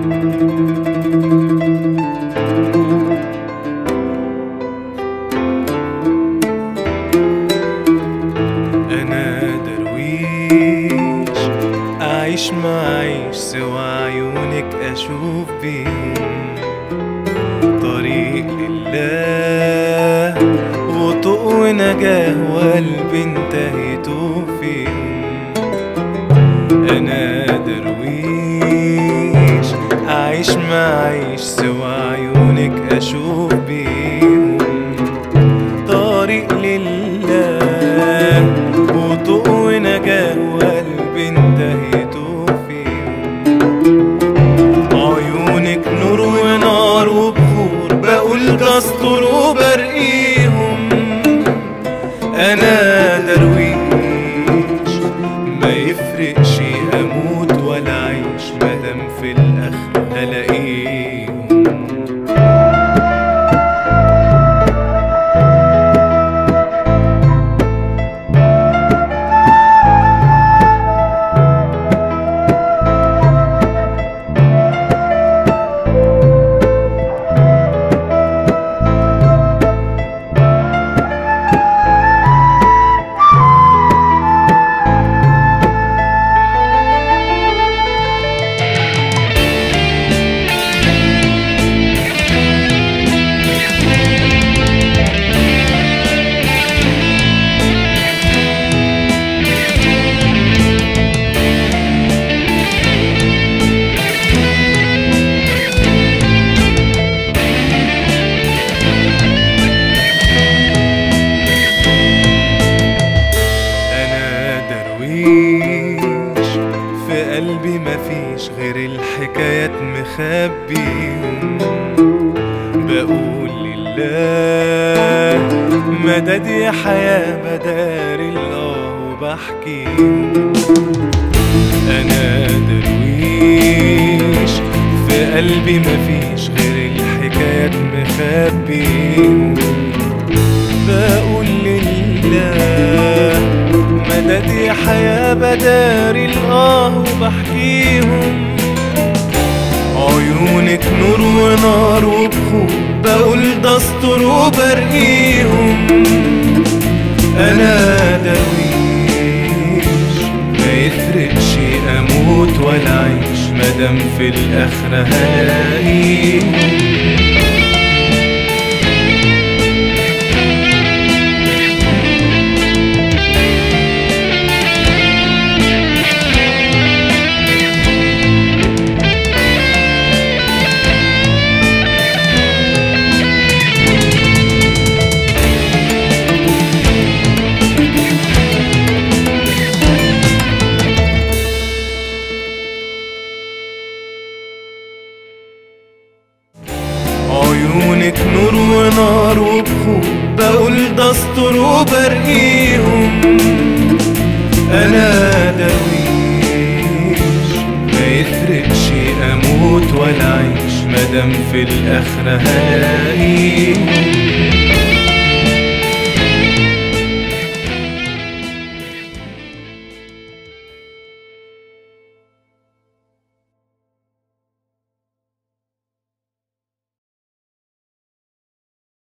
أنا درويش أعيش ما أعيش سوى عيونك أشوف بيهم طريق لله وطوق ونجاة وقلبي انتهيته فيهم أنا درويش أعيش ما أعيش سوى عيونك أشوف بيهم طريق لله وطوق ونجاة وقلبي انتهيته فيهم عيونك نور ونار وبخور بقول دستور وبرقيهم انا درويش ما يفرقش اموت ولا اعيش مادام في الاخر هلاقيهم انا درويش في قلبي مفيش غير الحكايات مخبيهم بقول لله مدد يا حياة بدار الله وبحكيهم انا درويش في قلبي مفيش غير الحكايات مخبيهم بقول لله مدد يا حياة بداري الآه وبحكيهم عيونك نور ونار وبخور بقول دستور وبرقيهم أنا درويش ما يفرقش أموت ولا أعيش مادام في الآخرة هلاقيهم عيونك نور ونار وبخور بقول دستور وبرقيهم انا درويش ما يفرقش اموت ولا اعيش مادام في الاخره هلاقيهم